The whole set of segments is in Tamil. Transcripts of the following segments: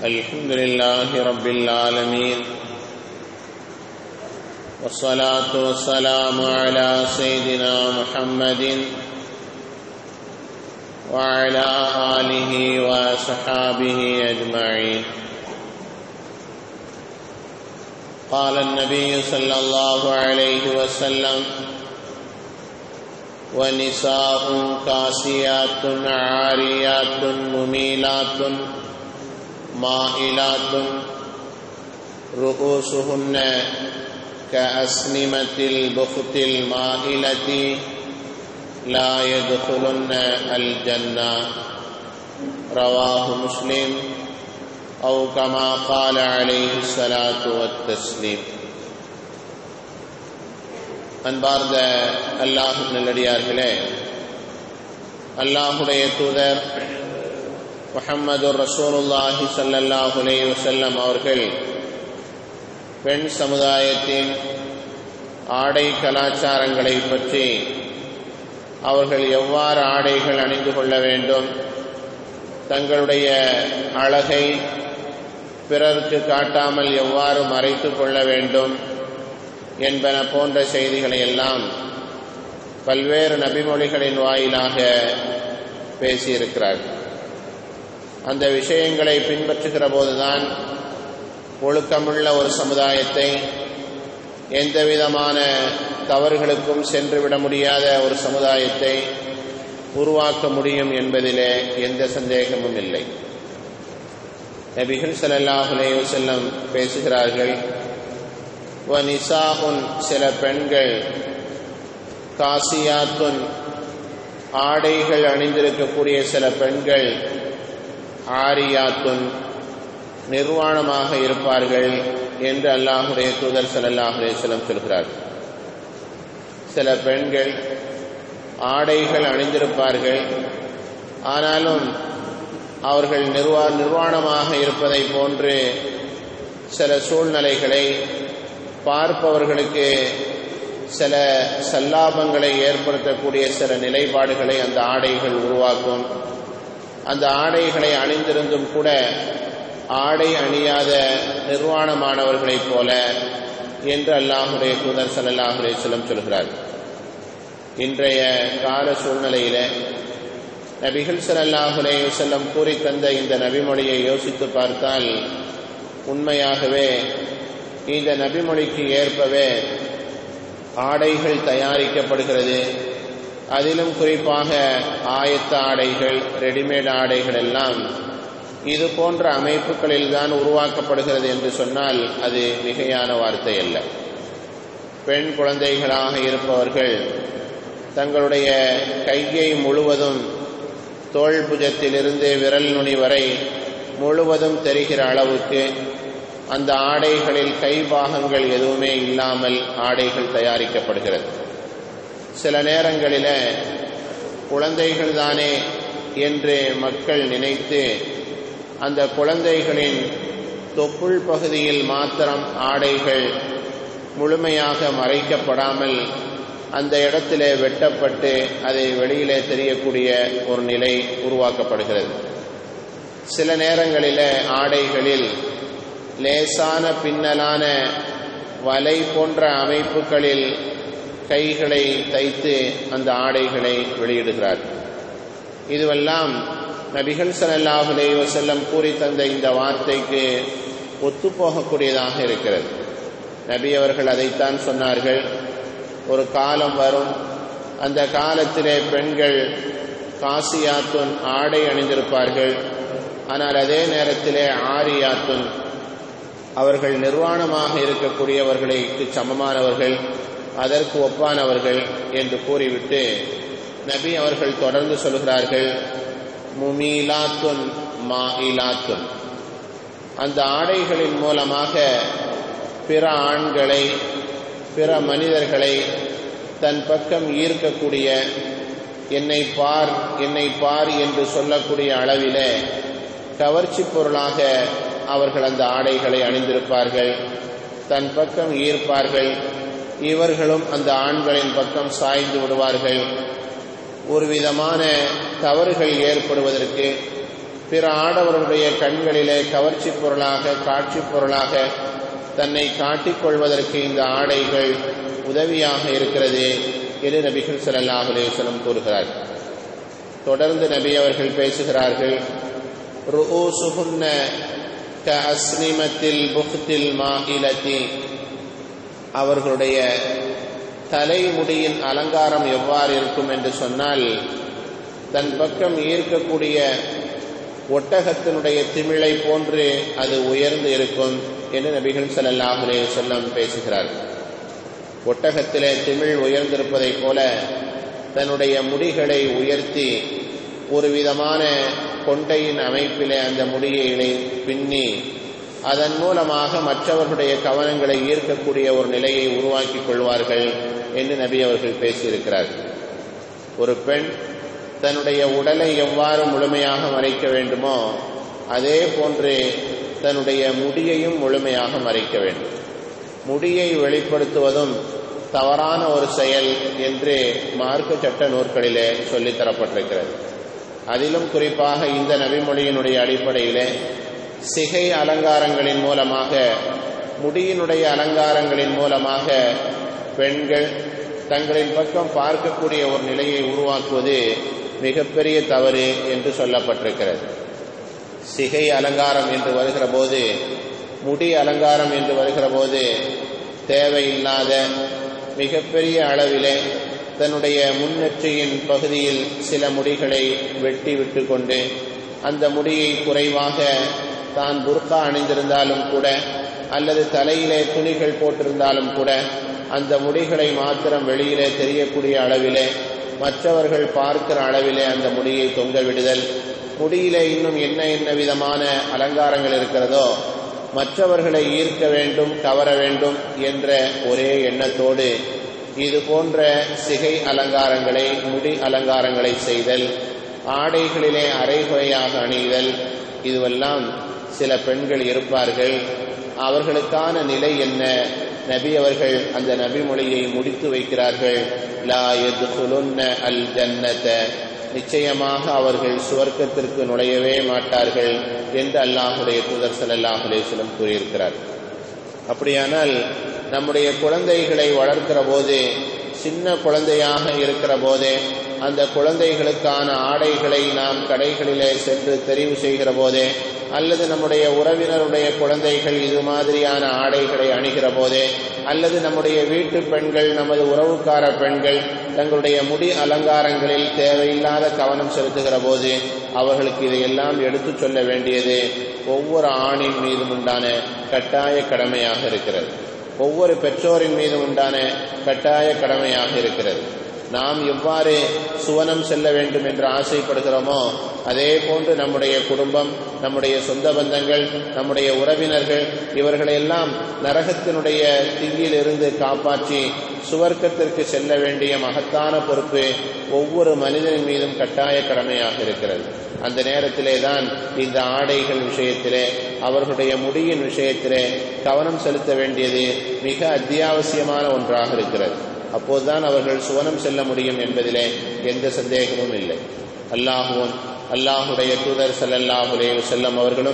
الحمد لله رب العالمين والصلاة والسلام على سيدنا محمد وعلى آله وصحابه أجمعين قال النبي صلى الله عليه وسلم ونساء كاسيات عاريات مميلات مائلات رؤوسهن كأسنمة البخت المائلة لا يدخلن الجنة رواه مسلم أو كما قال عليه الصلاة والتسليم அன்பார்ந்த அல்லாஹ் நல்லடியார்களே அல்லாஹுடைய தூதர் முஹம்மது ரசூலுல்லாஹி சல்லல்லாஹு அலைஹி வஸல்லம் அவர்கள் பெண் சமுதாயத்தின் ஆடை கலாச்சாரங்களை பற்றி அவர்கள் எவ்வாறு ஆடைகள் அணிந்து கொள்ள வேண்டும் தங்களுடைய அழகை பிறருக்கு காட்டாமல் எவ்வாறு மறைத்து கொள்ள வேண்டும் என்பன போன்ற செய்திகளை எல்லாம் பல்வேறு நபிமொழிகளின் வாயிலாக பேசியிருக்கிறார் அந்த விஷயங்களை பின்பற்றுகிற போதுதான் ஒழுக்கமுள்ள ஒரு சமுதாயத்தை எந்த விதமான தவறுகளுக்கும் சென்றுவிட முடியாத ஒரு சமுதாயத்தை உருவாக்க முடியும் என்பதிலே எந்த சந்தேகமும் இல்லை நபிகள் சல்லாஹுலே செல்லம் பேசுகிறார்கள் வனிசாகுன் சில பெண்கள் காசியாத்துன் ஆடைகள் அணிந்திருக்கக்கூடிய சில பெண்கள் ஆரியாத்துன் நிர்வாணமாக இருப்பார்கள் என்று அல்லாஹுடைய தூதர் சல்லாஹுலே செல்லம் சொல்கிறார் சில பெண்கள் ஆடைகள் அணிந்திருப்பார்கள் ஆனாலும் அவர்கள் நிர்வா நிர்வாணமாக இருப்பதை போன்று சில சூழ்நிலைகளை பார்ப்பவர்களுக்கு சில சல்லாபங்களை ஏற்படுத்தக்கூடிய சில நிலைப்பாடுகளை அந்த ஆடைகள் உருவாக்கும் அந்த ஆடைகளை அணிந்திருந்தும் கூட ஆடை அணியாத நிர்வாணமானவர்களைப் போல என்று அல்லாஹுடைய தூதர் சல்லாஹுலே செல்லம் சொல்கிறார் இன்றைய கால சூழ்நிலையில நபிகள் சல்லாஹுலே செல்லம் கூறி தந்த இந்த நபிமொழியை யோசித்து பார்த்தால் உண்மையாகவே இந்த நபிமொழிக்கு ஏற்பவே ஆடைகள் தயாரிக்கப்படுகிறது அதிலும் குறிப்பாக ஆயத்த ஆடைகள் ரெடிமேட் ஆடைகள் எல்லாம் இது போன்ற அமைப்புகளில் தான் உருவாக்கப்படுகிறது என்று சொன்னால் அது மிகையான வார்த்தை அல்ல பெண் குழந்தைகளாக இருப்பவர்கள் தங்களுடைய கையை முழுவதும் தோல் புஜத்திலிருந்து விரல் நுனி வரை முழுவதும் தெரிகிற அளவுக்கு அந்த ஆடைகளில் கை பாகங்கள் எதுவுமே இல்லாமல் ஆடைகள் தயாரிக்கப்படுகிறது சில நேரங்களில் குழந்தைகள் தானே என்று மக்கள் நினைத்து அந்த குழந்தைகளின் தொப்புள் பகுதியில் மாத்திரம் ஆடைகள் முழுமையாக மறைக்கப்படாமல் அந்த இடத்திலே வெட்டப்பட்டு அதை வெளியிலே தெரியக்கூடிய ஒரு நிலை உருவாக்கப்படுகிறது சில நேரங்களில் ஆடைகளில் லேசான பின்னலான வலை போன்ற அமைப்புகளில் கைகளை தைத்து அந்த ஆடைகளை வெளியிடுகிறார் இதுவெல்லாம் நபிகள் சல்லாஹுலே வசல்லம் கூறி தந்த இந்த வார்த்தைக்கு ஒத்துப்போகக்கூடியதாக இருக்கிறது நபி அவர்கள் அதைத்தான் சொன்னார்கள் ஒரு காலம் வரும் அந்த காலத்திலே பெண்கள் காசியாத்துன் ஆடை அணிந்திருப்பார்கள் ஆனால் அதே நேரத்திலே ஆரியாத்துன் அவர்கள் நிர்வாணமாக இருக்கக்கூடியவர்களுக்கு சமமானவர்கள் அதற்கு ஒப்பானவர்கள் என்று கூறிவிட்டு நபி அவர்கள் தொடர்ந்து சொல்கிறார்கள் முமீலாத்துன் மாயிலாத்துன் அந்த ஆடைகளின் மூலமாக பிற ஆண்களை பிற மனிதர்களை தன் பக்கம் ஈர்க்கக்கூடிய என்னை பார் என்னை பார் என்று சொல்லக்கூடிய அளவிலே கவர்ச்சி பொருளாக அவர்கள் அந்த ஆடைகளை அணிந்திருப்பார்கள் தன் பக்கம் ஈர்ப்பார்கள் இவர்களும் அந்த ஆண்களின் பக்கம் சாய்ந்து விடுவார்கள் ஒரு விதமான தவறுகள் ஏற்படுவதற்கு பிற ஆடவர்களுடைய கண்களிலே கவர்ச்சி பொருளாக காட்சி பொருளாக தன்னை காட்டிக்கொள்வதற்கு இந்த ஆடைகள் உதவியாக இருக்கிறது என்று நபிகள் ஸல்லல்லாஹு அலைஹி வஸல்லம் கூறுகிறார் தொடர்ந்து நபி அவர்கள் பேசுகிறார்கள் ருஊசுஹுன்ன கஅஸ்னிமத்தில் புக்தில் மாஇலதி அவர்களுடைய தலைமுடியின் அலங்காரம் எவ்வாறு இருக்கும் என்று சொன்னால் தன் பக்கம் ஈர்க்கக்கூடிய ஒட்டகத்தினுடைய திமிழை போன்று அது உயர்ந்து இருக்கும் என்று நபிகள் ஸல்லல்லாஹு அலைஹி வஸல்லம் பேசுகிறார் ஒட்டகத்திலே திமிழ் உயர்ந்திருப்பதைப் போல தன்னுடைய முடிகளை உயர்த்தி ஒரு விதமான கொண்டையின் அமைப்பிலே அந்த முடியை பின்னி அதன் மூலமாக மற்றவர்களுடைய கவனங்களை ஈர்க்கக்கூடிய ஒரு நிலையை உருவாக்கிக் கொள்வார்கள் என்று நபி அவர்கள் பேசியிருக்கிறார் ஒரு பெண் தன்னுடைய உடலை எவ்வாறு முழுமையாக மறைக்க வேண்டுமோ அதே போன்று தன்னுடைய முடியையும் முழுமையாக மறைக்க வேண்டும் முடியை வெளிப்படுத்துவதும் தவறான ஒரு செயல் என்று மார்க்க சட்ட நூற்களிலே சொல்லித் தரப்பட்டிருக்கிறது அதிலும் குறிப்பாக இந்த நபிமொழியினுடைய அடிப்படையிலே சிகை அலங்காரங்களின் மூலமாக முடியினுடைய அலங்காரங்களின் மூலமாக பெண்கள் தங்களின் பக்கம் பார்க்கக்கூடிய ஒரு நிலையை உருவாக்குவது மிகப்பெரிய தவறு என்று சொல்லப்பட்டிருக்கிறது சிகை அலங்காரம் என்று வருகிற போது முடி அலங்காரம் என்று வருகிற போது தேவையில்லாத மிகப்பெரிய அளவிலே தன்னுடைய முன்னெற்றியின் பகுதியில் சில முடிகளை வெட்டி விட்டு கொண்டு அந்த முடியை குறைவாக தான் புர்கா அணிந்திருந்தாலும் கூட அல்லது தலையிலே துணிகள் போட்டிருந்தாலும் கூட அந்த முடிகளை மாத்திரம் வெளியிலே தெரியக்கூடிய அளவிலே மற்றவர்கள் பார்க்கிற அளவிலே அந்த முடியை தொங்க விடுதல் முடியிலே இன்னும் என்ன என்ன விதமான அலங்காரங்கள் இருக்கிறதோ மற்றவர்களை ஈர்க்க வேண்டும் கவர வேண்டும் என்ற ஒரே எண்ணத்தோடு இது போன்ற சிகை அலங்காரங்களை முடி அலங்காரங்களை செய்தல் ஆடைகளிலே அரைகுறையாக அணிதல் இதுவெல்லாம் சில பெண்கள் இருப்பார்கள் அவர்களுக்கான நிலை என்ன நபி அவர்கள் அந்த நபி மொழியை முடித்து வைக்கிறார்கள் லா எதுகுலுன்ன அல் ஜன்னத நிச்சயமாக அவர்கள் சுவர்க்கத்திற்கு நுழையவே மாட்டார்கள் என்று அல்லாஹுடைய தூதர் ஸல்லல்லாஹு அலைஹி வஸல்லம் கூறியிருக்கிறார் அப்படியானால் நம்முடைய குழந்தைகளை வளர்க்கிற போது சின்ன குழந்தையாக இருக்கிற போதே அந்த குழந்தைகளுக்கான ஆடைகளை நாம் கடைகளிலே சென்று தெரிவு செய்கிற போதே அல்லது நம்முடைய உறவினருடைய குழந்தைகள் இது மாதிரியான ஆடைகளை அணிகிற போதே அல்லது நம்முடைய வீட்டு பெண்கள் நமது உறவுக்கார பெண்கள் தங்களுடைய முடி அலங்காரங்களில் தேவையில்லாத கவனம் செலுத்துகிற போது அவர்களுக்கு இதையெல்லாம் எடுத்துச் சொல்ல வேண்டியது ஒவ்வொரு ஆணின் மீதும் உண்டான கட்டாய கடமையாக இருக்கிறது ஒவ்வொரு பெற்றோரின் மீதும் உண்டான கட்டாய கடமையாக இருக்கிறது நாம் எவ்வாறு சுவனம் செல்ல வேண்டும் என்று ஆசைப்படுகிறோமோ அதே போன்று நம்முடைய குடும்பம் நம்முடைய சொந்த பந்தங்கள் நம்முடைய உறவினர்கள் இவர்களையெல்லாம் நரகத்தினுடைய தீயில் இருந்து காப்பாற்றி சுவர்க்கத்திற்கு செல்ல வேண்டிய மகத்தான பொறுப்பு ஒவ்வொரு மனிதனின் மீதும் கட்டாய கடமையாக இருக்கிறது அந்த நேரத்திலே தான் இந்த ஆடைகள் விஷயத்திலே அவர்களுடைய முடியின் விஷயத்திலே கவனம் செலுத்த வேண்டியது மிக அத்தியாவசியமான ஒன்றாக இருக்கிறது அப்போதுதான் அவர்கள் சுவனம் செல்ல முடியும் என்பதிலே எந்த சந்தேகமும் இல்லை அல்லாஹுவும் அல்லாஹுடைய தூதர் சல்லல்லாஹுலே செல்லம் அவர்களும்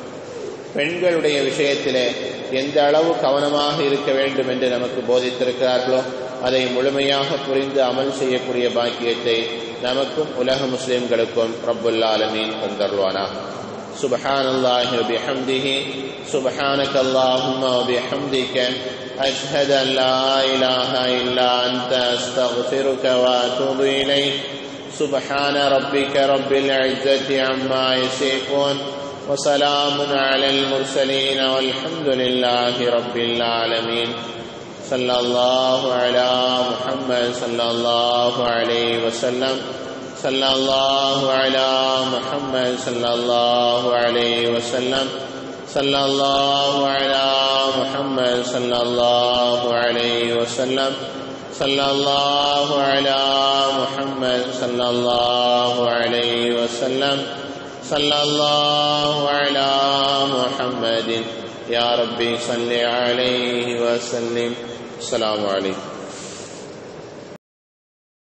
பெண்களுடைய விஷயத்திலே எந்த அளவு கவனமாக இருக்க வேண்டும் என்று நமக்கு போதித்திருக்கிறார்களோ அதை முழுமையாக புரிந்து அமல் செய்யக்கூடிய பாக்கியத்தை நமக்கும் உலக முஸ்லிம்களுக்கும் ரப்புல் ஆலமீன் தந்தருவானா سبحان الله وبحمده سبحانك اللهم وبحمدك أشهد أن لا إله إلا أنت أستغفرك وأتوب إليك سبحان ربك رب العزة عما يصفون وسلام على المرسلين والحمد لله رب العالمين صلى الله على محمد صلى الله عليه وسلم صلى الله على محمد صلى الله عليه وسلم صلى الله على محمد صلى الله عليه وسلم صلى الله على محمد صلى الله عليه وسلم صلى الله على محمد يا ربي صل عليه وسلم السلام عليكم